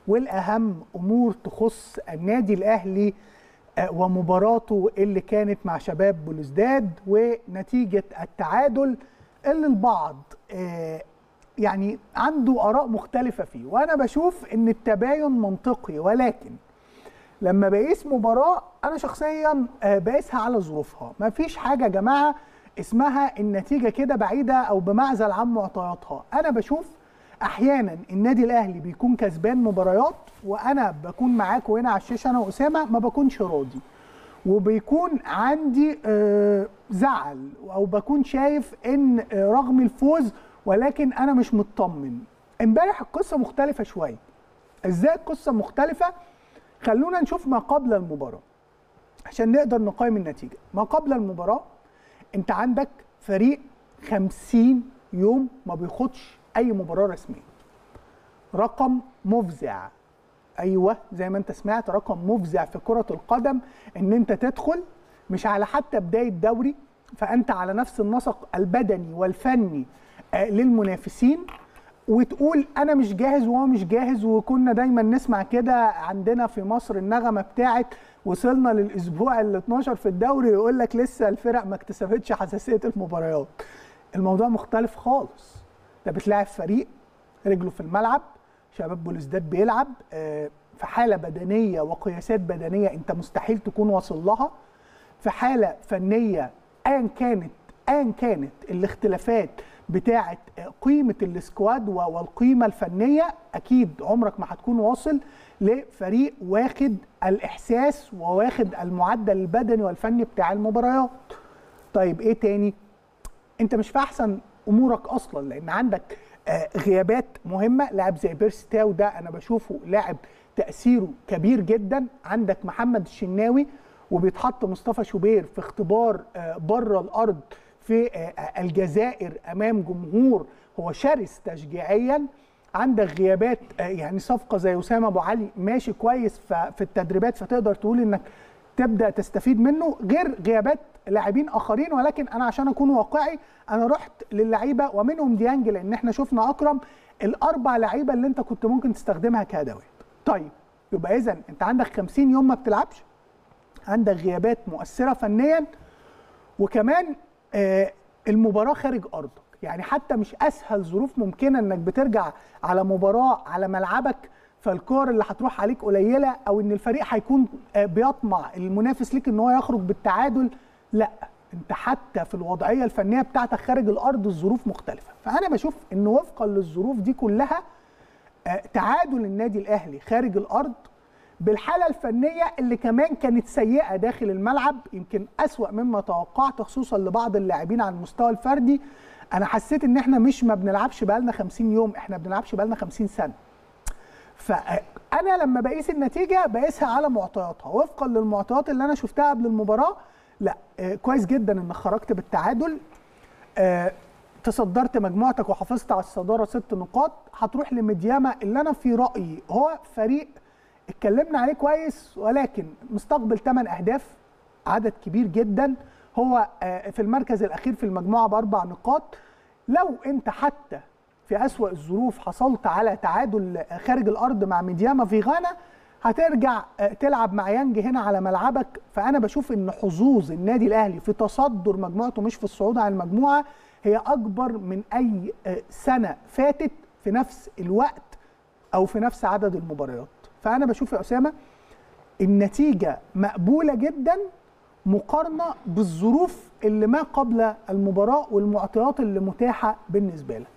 والاهم امور تخص النادي الاهلي آه، ومباراته اللي كانت مع شباب بلوزداد ونتيجه التعادل اللي البعض آه، يعني عنده اراء مختلفه فيه وانا بشوف ان التباين منطقي ولكن لما بقيس مباراه انا شخصيا آه، بقيسها على ظروفها ما فيش حاجه يا جماعه اسمها النتيجه كده بعيده او بمعزل عن معطياتها انا بشوف احيانا النادي الاهلي بيكون كسبان مباريات وانا بكون معاكم هنا على الشاشه انا واسامه ما بكونش راضي وبيكون عندي آه، زعل او بكون شايف ان آه، رغم الفوز ولكن انا مش مطمن امبارح القصه مختلفه شويه ازاي القصه مختلفه خلونا نشوف ما قبل المباراه عشان نقدر نقيم النتيجه ما قبل المباراه انت عندك فريق 50 يوم ما بيخوضش اي مباراه رسميه رقم مفزع ايوه زي ما انت سمعت رقم مفزع في كره القدم ان انت تدخل مش على حتى بدايه دوري فانت على نفس النسق البدني والفني آه، للمنافسين وتقول انا مش جاهز وهو مش جاهز وكنا دايما نسمع كده عندنا في مصر النغمه بتاعت وصلنا للاسبوع ال 12 في الدوري يقول لك لسه الفرق ما اكتسبتش حساسيه المباريات الموضوع مختلف خالص انت بتلاعب فريق رجله في الملعب شباب بوليسداد بيلعب آه، في حاله بدنيه وقياسات بدنيه انت مستحيل تكون واصل لها في حاله فنيه ايا كانت ايا كانت الاختلافات بتاعه قيمه السكواد و- والقيمه الفنيه اكيد عمرك ما هتكون واصل لفريق واخد الاحساس وواخد المعدل البدني والفني بتاع المباريات طيب ايه تاني انت مش في احسن امورك اصلا لان عندك آه، غيابات مهمه لاعب زي بيرس تاو ده انا بشوفه لاعب تاثيره كبير جدا عندك محمد الشناوي وبيتحط مصطفى شوبير في اختبار آه، بره الارض في آه، الجزائر امام جمهور هو شرس تشجيعيا عندك غيابات آه، يعني صفقه زي اسامه ابو علي ماشي كويس ف- في التدريبات فتقدر تقول انك تبدا تستفيد منه غير غيابات لاعبين اخرين ولكن انا عشان اكون واقعي انا رحت للعيبه ومنهم ديانج لان احنا شفنا اكرم الاربع لعيبه اللي انت كنت ممكن تستخدمها كادوات طيب يبقى اذا انت عندك 50 يوم ما بتلعبش عندك غيابات مؤثره فنيا وكمان آه، المباراه خارج ارضك يعني حتى مش اسهل ظروف ممكنه انك بترجع على مباراه على ملعبك فالكور اللي هتروح عليك قليله او ان الفريق هيكون آه، بيطمع المنافس ليك ان هو يخرج بالتعادل لا انت حتى في الوضعيه الفنيه بتاعتك خارج الارض الظروف مختلفه فانا بشوف ان وفقا للظروف دي كلها آه، تعادل النادي الاهلي خارج الارض بالحاله الفنيه اللي كمان كانت سيئه داخل الملعب يمكن اسوا مما توقعت خصوصا لبعض اللاعبين على المستوى الفردي انا حسيت ان احنا مش ما بنلعبش بقالنا 50 يوم احنا بنلعبش بقالنا 50 سنه فانا لما بقيس النتيجه بقيسها على معطياتها وفقا للمعطيات اللي انا شفتها قبل المباراه لا آه، كويس جدا انك خرجت بالتعادل آه، تصدرت مجموعتك وحافظت على الصداره ست نقاط هتروح لميدياما اللي انا في رايي هو فريق اتكلمنا عليه كويس ولكن مستقبل 8 اهداف عدد كبير جدا هو آه، في المركز الاخير في المجموعه باربع نقاط لو انت حتى في أسوأ الظروف حصلت على تعادل خارج الأرض مع ميدياما في غانا هترجع آه، تلعب مع يانج هنا على ملعبك فأنا بشوف إن حظوظ النادي الأهلي في تصدر مجموعته مش في الصعود على المجموعة هي أكبر من أي آه، سنة فاتت في نفس الوقت أو في نفس عدد المباريات فأنا بشوف يا أسامة النتيجة مقبولة جدا مقارنة بالظروف اللي ما قبل المباراة والمعطيات اللي متاحة بالنسبة لك